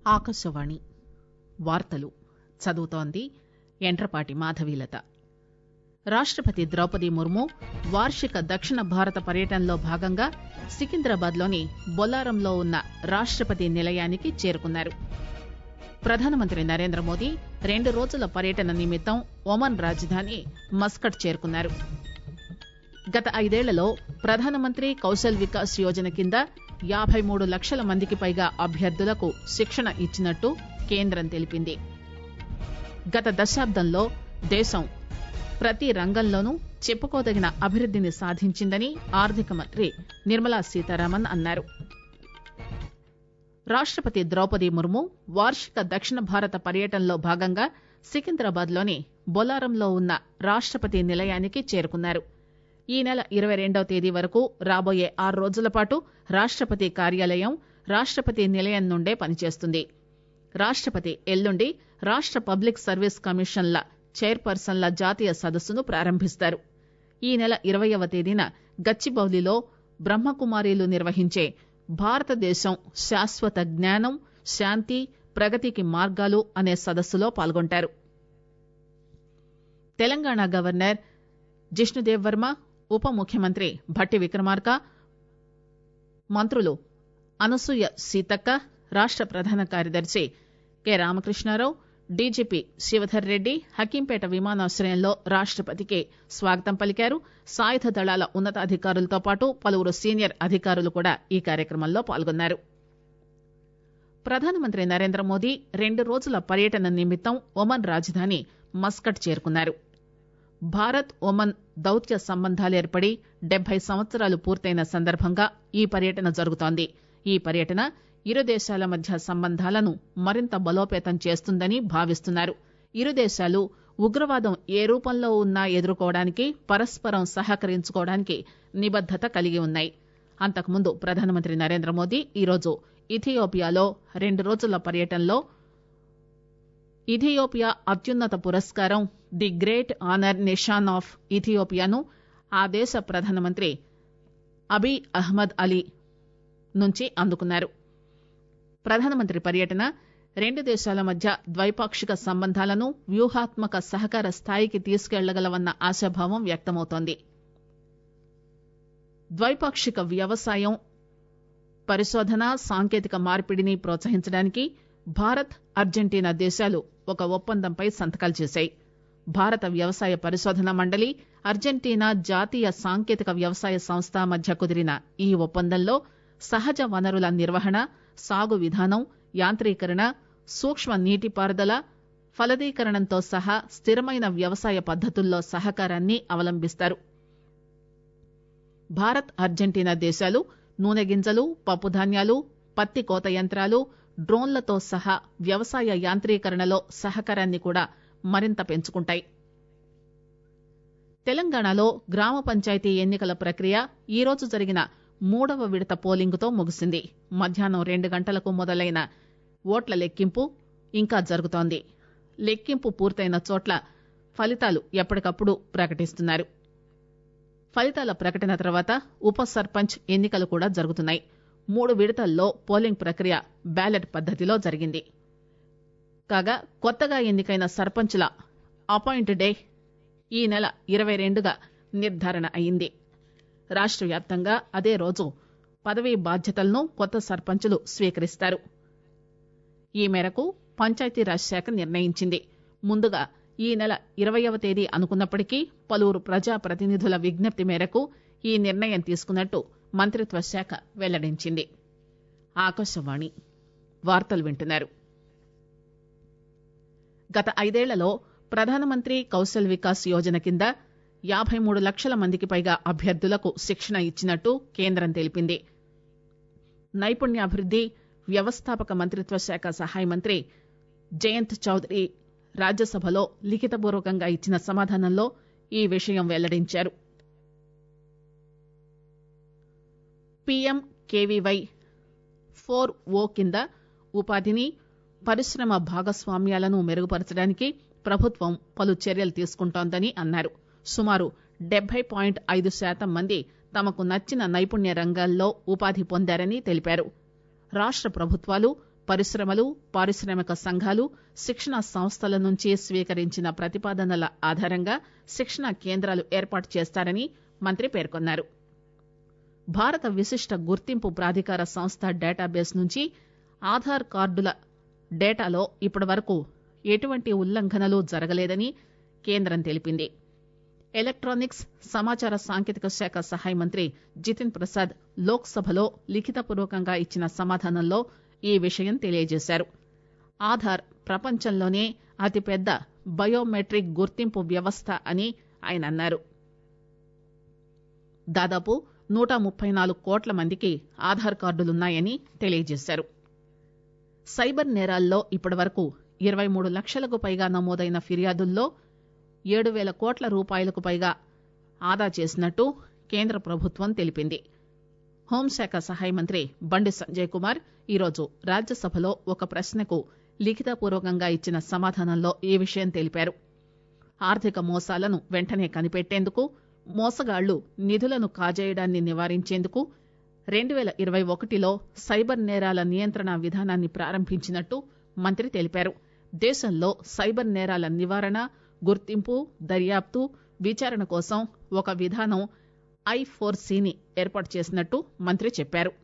ఆకాశవాణి వార్తలు చదువుతోంది యంట్రపాటి మాధవీలత రాష్టపతి ద్రౌపది ముర్ము వార్షిక దక్షిణ భారత పర్యటనలో భాగంగా సికింద్రాబాద్ లోని బొల్లారంలో ఉన్న రాష్టపతి నిలయానికి చేరుకున్నారు ప్రధానమంత్రి నరేంద్రమోదీ రెండు రోజుల పర్యటన నిమిత్తం ఒమన్ రాజధాని మస్కట్ చేరుకున్నారు గత ఐదేళ్లలో ప్రధానమంత్రి కౌశల్ వికాస్ యోజన కింద యాబై మూడు లక్షల మందికి పైగా అభ్యర్థులకు శిక్షణ ఇచ్చినట్టు కేంద్రం తెలిపింది గత దశాబ్దంలో దేశం ప్రతి రంగంలోనూ చెప్పుకోదగిన అభివృద్దిని సాధించిందని ఆర్థిక మంత్రి నిర్మలా సీతారామన్ అన్నారు రాష్టపతి ద్రౌపది ముర్ము వార్షిక దక్షిణ భారత పర్యటనలో భాగంగా సికింద్రాబాద్ లోని బొల్లారంలో ఉన్న రాష్టపతి నిలయానికి చేరుకున్నారు ఈ నెల ఇరవై రెండవ తేదీ వరకు రాబోయే ఆరు రోజుల పాటు రాష్టపతి కార్యాలయం రాష్టపతి నిలయం నుండే పనిచేస్తుంది రాష్టపతి ఎల్లుండి రాష్ట పబ్లిక్ సర్వీస్ కమిషన్ల చైర్పర్సన్ల జాతీయ సదస్సును ప్రారంభిస్తారు ఈ నెల ఇరవయవ తేదీన గచ్చిబౌలిలో బ్రహ్మకుమారీలు నిర్వహించే భారతదేశం శాశ్వత జ్ఞానం శాంతి ప్రగతికి మార్గాలు అనే సదస్సులో పాల్గొంటారు తెలంగాణ గవర్నర్ జిష్ణుదేవ్ వర్మ ఉప ముఖ్యమంత్రి భట్టి విక్రమార్క మంత్రులు అనసూయ సీతక్క రాష్ట ప్రధాన కార్యదర్శి కె రామకృష్ణారావు డీజీపీ శివధర్ రెడ్డి హకీంపేట విమానాశ్రయంలో రాష్టపతికి స్వాగతం పలికారు సాయుధ దళాల ఉన్నతాధికారులతో పాటు పలువురు సీనియర్ అధికారులు కూడా ఈ కార్యక్రమంలో పాల్గొన్నారు ప్రధానమంత్రి నరేంద్ర మోదీ రెండు రోజుల పర్యటన నిమిత్తం ఒమన్ రాజధాని మస్కట్ చేరుకున్నారు భారత్ ఒమన్ దౌత్య సంబంధాలు ఏర్పడి డెబ్బై సంవత్సరాలు పూర్తయిన సందర్భంగా ఈ పర్యటన జరుగుతోంది ఈ పర్యటన ఇరు దేశాల మధ్య సంబంధాలను మరింత బలోపేతం చేస్తుందని భావిస్తున్నారు ఇరు దేశాలు ఉగ్రవాదం ఏ రూపంలో ఉన్నా ఎదుర్కోవడానికి పరస్పరం సహకరించుకోవడానికి నిబద్దత కలిగి ఉన్నాయి అంతకుముందు ప్రధానమంత్రి నరేంద్ర మోదీ ఈరోజు ఇథియోపియాలో రెండు రోజుల పర్యటనలో ఇథియోపియా అత్యున్నత పురస్కారం the great honour Nishan of ఇథియోపియాను ఆ దేశ ప్రధానమంత్రి అబీ అహ్మద్ అలీ నుంచి అందుకున్నారు ప్రధానమంత్రి పర్యటన రెండు దేశాల మధ్య ద్వైపాక్షిక సంబంధాలను వ్యూహాత్మక సహకార స్థాయికి తీసుకెళ్లగలవన్న ఆశాభావం వ్యక్తమవుతోంది ద్వైపాక్షిక వ్యవసాయం పరిశోధన సాంకేతిక మార్పిడిని ప్రోత్సహించడానికి భారత్ అర్జెంటీనా దేశాలు ఒక ఒప్పందంపై సంతకాలు చేశాయి భారత వ్యవసాయ పరిశోధన మండలి అర్జెంటీనా జాతీయ సాంకేతిక వ్యవసాయ సంస్థ మధ్య కుదిరిన ఈ ఒప్పందంలో సహజ వనరుల నిర్వహణ సాగు విధానం యాంత్రీకరణ సూక్ష్మ నీటిపారుదల ఫలదీకరణంతో సహా స్థిరమైన వ్యవసాయ పద్దతుల్లో సహకారాన్ని అవలంబిస్తారు భారత్ అర్జెంటీనా దేశాలు నూనె గింజలు పప్పుధాన్యాలు పత్తి కోత యంత్రాలు డ్రోన్లతో సహా వ్యవసాయ యాంత్రీకరణలో సహకారాన్ని కూడా మరింత పెంచుకుంటాయి తెలంగాణలో గ్రామ పంచాయతీ ఎన్నికల ప్రక్రియ ఈరోజు జరిగిన మూడవ విడత పోలింగ్ తో ముగిసింది మధ్యాహ్నం రెండు గంటలకు మొదలైన ఓట్ల లెక్కింపు ఇంకా జరుగుతోంది లెక్కింపు పూర్తయిన చోట్ల ఫలితాలు ఎప్పటికప్పుడు ప్రకటిస్తున్నారు ఫలితాల ప్రకటన తర్వాత ఉప సర్పంచ్ ఎన్నికలు కూడా జరుగుతున్నాయి మూడు విడతల్లో పోలింగ్ ప్రక్రియ బ్యాలెట్ పద్దతిలో జరిగింది కాగా కొత్తగా ఎన్నికైన సర్పంచ్ల అపాయింట్ డే ఈ నెల ఇరవై రెండుగా నిర్ధారణ అయింది రాష్ట వ్యాప్తంగా అదే రోజు పదవీ బాధ్యతలను కొత్త సర్పంచులు స్వీకరిస్తారు ఈ మేరకు పంచాయతీరాజ్ శాఖ నిర్ణయించింది ముందుగా ఈ నెల ఇరవయవ తేదీ అనుకున్నప్పటికీ పలువురు ప్రజాప్రతినిధుల విజ్ఞప్తి మేరకు ఈ నిర్ణయం తీసుకున్నట్టు మంత్రిత్వ శాఖ వెల్లడించింది ఆకాశవాణి వార్తలు వింటున్నారు గత ఐదేళ్లలో ప్రధానమంత్రి కౌశల్ వికాస్ యోజన కింద యాబై మూడు లక్షల మందికి పైగా అభ్యర్థులకు శిక్షణ ఇచ్చినట్టు కేంద్రం తెలిపింది నైపుణ్యాభివృద్ది వ్యవస్థాపక మంత్రిత్వ శాఖ సహాయ మంత్రి జయంత్ చౌదరి రాజ్యసభలో లిఖితపూర్వకంగా ఇచ్చిన సమాధానంలో ఈ విషయం వెల్లడించారు పీఎం కేవీవై ఫోర్ ఓ కింద ఉపాధిని పరిశ్రమ భాగస్వామ్యాలను మెరుగుపరచడానికి ప్రభుత్వం పలు చర్యలు తీసుకుంటోందని అన్నారు సుమారు డెబ్బై పాయింట్ ఐదు శాతం మంది తమకు నచ్చిన నైపుణ్య రంగాల్లో ఉపాధి పొందారని తెలిపారు రాష్ట ప్రభుత్వాలు పరిశ్రమలు పారిశ్రామిక సంఘాలు శిక్షణ సంస్థల నుంచి స్వీకరించిన ప్రతిపాదనల ఆధారంగా శిక్షణ కేంద్రాలు ఏర్పాటు చేస్తారని మంత్రి పేర్కొన్నారు భారత విశిష్ట గుర్తింపు ప్రాధికార సంస్థ డేటాబేస్ నుంచి ఆధార్ కార్డుల డేటాలో ఇప్పటివరకు ఎటువంటి ఉల్లంఘనలు జరగలేదని కేంద్రం తెలిపింది ఎలక్టానిక్స్ సమాచార సాంకేతిక శాఖ సహాయ మంత్రి జితిన్ ప్రసాద్ లోక్ సభలో లిఖితపూర్వకంగా ఇచ్చిన సమాధానంలో ఈ విషయం తెలియజేశారు ఆధార్ ప్రపంచంలోనే అతిపెద్ద బయోమెట్రిక్ గుర్తింపు వ్యవస్థ అని ఆయన అన్నారు దాదాపు నూట ముప్పై నాలుగు కోట్ల మందికి ఆధార్ కార్డులున్నాయని తెలియజేశారు సైబర్ నేరాల్లో ఇప్పటివరకు ఇరవై మూడు లక్షలకు పైగా నమోదైన ఫిర్యాదుల్లో ఏడు పేల కోట్ల రూపాయలకు పైగా ఆదా చేసినట్టు కేంద్ర ప్రభుత్వం తెలిపింది హోంశాఖ సహాయ మంత్రి బండి సంజయ్ కుమార్ ఈరోజు రాజ్యసభలో ఒక ప్రశ్నకు లిఖితపూర్వకంగా ఇచ్చిన సమాధానంలో ఈ విషయం తెలిపారు ఆర్థిక మోసాలను వెంటనే కనిపెట్టేందుకు మోసగాళ్లు నిధులను కాజేయడాన్ని నివారించేందుకు రెండు పేల ఇరవై ఒకటిలో సైబర్ నేరాల నియంత్రణ విధానాన్ని ప్రారంభించినట్టు మంత్రి తెలిపారు దేశంలో సైబర్ నేరాల నివారణ గుర్తింపు దర్యాప్తు విచారణ కోసం ఒక విధానం ఐ ఫోర్ సిని ఏర్పాటు చేసినట్టు మంత్రి చెప్పారు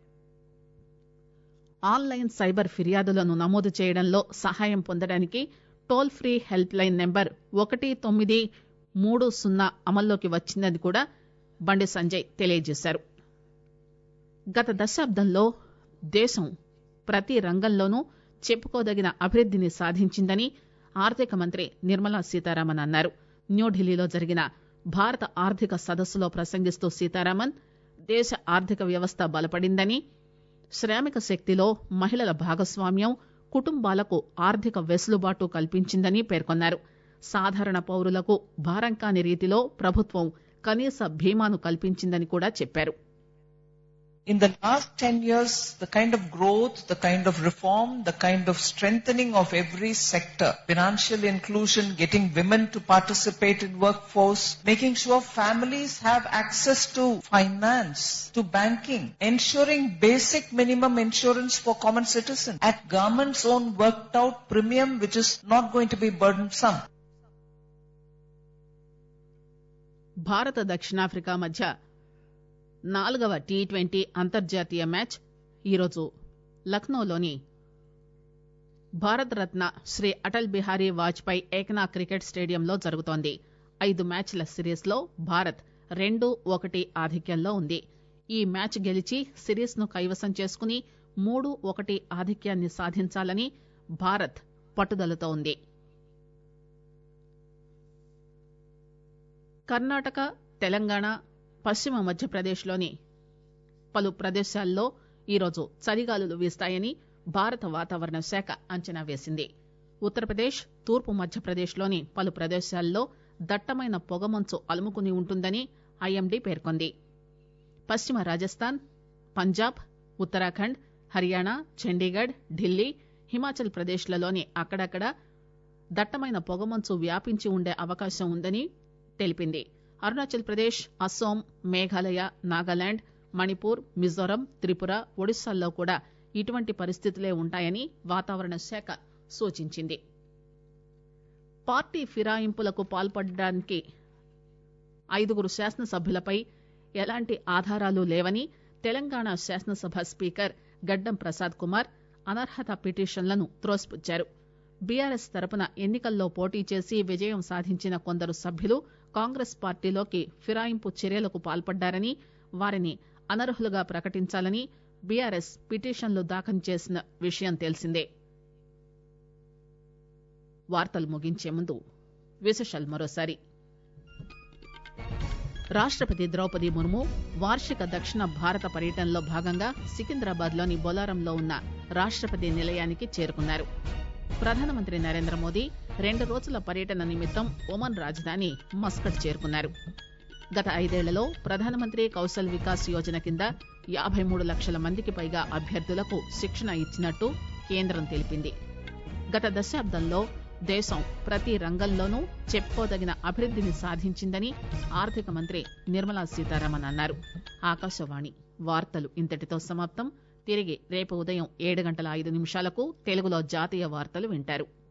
ఆన్లైన్ సైబర్ ఫిర్యాదులను నమోదు చేయడంలో సహాయం పొందడానికి toll free helpline number ఒకటి తొమ్మిది మూడు సున్నా అమల్లోకి వచ్చిందని కూడా బండి సంజయ్ తెలియజేశారు గత దశాబ్దంలో దేశం ప్రతి రంగంలోనూ చెప్పుకోదగిన అభివృద్దిని సాధించిందని ఆర్థిక మంత్రి నిర్మలా సీతారామన్ అన్నారు న్యూఢిల్లీలో జరిగిన భారత ఆర్థిక సదస్సులో ప్రసంగిస్తూ సీతారామన్ దేశ ఆర్థిక వ్యవస్థ బలపడిందని శ్రామిక శక్తిలో మహిళల భాగస్వామ్యం కుటుంబాలకు ఆర్థిక వెసులుబాటు కల్పించిందని పేర్కొన్నారు సాధారణ పౌరులకు భారం కాని రీతిలో ప్రభుత్వం కనీస బీమాను కల్పించిందని కూడా చెప్పారు In the last 10 years, the kind of growth, the kind of reform, the kind of strengthening of every sector, financial inclusion, getting women to participate in workforce, making sure families have access to finance, to banking, ensuring basic minimum insurance for common citizens at government's own worked out premium which is not going to be burdensome. భారత దక్షిణాఫ్రికా మధ్య నాలుగవ T twenty అంతర్జాతీయ match ఈరోజు లక్నోలోని Bharat Ratna Shri Atal Bihari Vajpayee Ekana cricket స్టేడియంలో జరుగుతోంది ఐదు మ్యాచ్ల సిరీస్ లో భారత్ రెండు ఒకటి ఆధిక్యంలో ఉంది ఈ మ్యాచ్ గెలిచి సిరీస్ ను కైవసం చేసుకుని మూడు ఒకటి ఆధిక్యాన్ని సాధించాలని భారత్ పట్టుదలతో ఉంది కర్ణాటక తెలంగాణ పశ్చిమ మధ్యప్రదేశ్లోని పలు ప్రదేశాల్లో ఈరోజు చలిగాలులు వీస్తాయని భారత వాతావరణ శాఖ అంచనా వేసింది ఉత్తరప్రదేశ్ తూర్పు మధ్యప్రదేశ్లోని పలు ప్రదేశాల్లో దట్టమైన పొగమంచు అలుముకుని ఉంటుందని ఐఎండీ పేర్కొంది పశ్చిమ రాజస్థాన్ పంజాబ్ ఉత్తరాఖండ్ హర్యానా చండీగఢ్ ఢిల్లీ హిమాచల్ ప్రదేశ్లలోని అక్కడక్కడ దట్టమైన పొగమంచు వ్యాపించి ఉండే అవకాశం ఉందని తెలిపింది అరుణాచల్ ప్రదేశ్ అస్సోం మేఘాలయ నాగాలాండ్ మణిపూర్ మిజోరం త్రిపుర ఒడిశాల్లో కూడా ఇటువంటి పరిస్థితులే ఉంటాయని వాతావరణ శాఖ సూచించింది పార్టీ ఫిరాయింపులకు పాల్పడడానికి ఐదుగురు శాసనసభ్యులపై ఎలాంటి ఆధారాలు లేవని తెలంగాణ శాసనసభ స్పీకర్ గడ్డం ప్రసాద్ కుమార్ అనర్హత పిటిషన్లను త్రోసిపుచ్చారు బీఆర్ఎస్ తరపున ఎన్నికల్లో పోటీ చేసి విజయం సాధించిన కొందరు సభ్యులు కాంగ్రెస్ పార్టీలోకి ఫిరాయింపు చర్యలకు పాల్పడ్డారని వారిని అనర్హులుగా ప్రకటించాలని బీఆర్ఎస్ పిటిషన్లు దాఖలు చేసిన విషయం తెలిసిందే వార్తలు ముగించే ముందు విశేషాలు మరోసారి రాష్టపతి ద్రౌపది ముర్ము వార్షిక దక్షిణ భారత పర్యటనలో భాగంగా సికింద్రాబాద్ లోని బొలారంలో ఉన్న రాష్టపతి నిలయానికి చేరుకున్నారు ప్రధానమంత్రి నరేంద్ర మోదీ రెండు రోజుల పర్యటన నిమిత్తం ఒమన్ రాజధాని మస్కట్ చేరుకున్నారు గత ఐదేళ్లలో ప్రధానమంత్రి కౌశల్ వికాస్ యోజన కింద యాభై మూడు లక్షల మందికి పైగా అభ్యర్థులకు శిక్షణ ఇచ్చినట్టు కేంద్రం తెలిపింది గత దశాబ్దంలో దేశం ప్రతి రంగంలోనూ చెప్పుకోదగిన అభివృద్దిని సాధించిందని ఆర్థిక మంత్రి నిర్మలా సీతారామన్ అన్నారు ఆకాశవాణి వార్తలు ఇంతటితో సమాప్తం తిరిగి రేపు ఉదయం ఏడు గంటల ఐదు నిమిషాలకు తెలుగులో జాతీయ వార్తలు వింటారు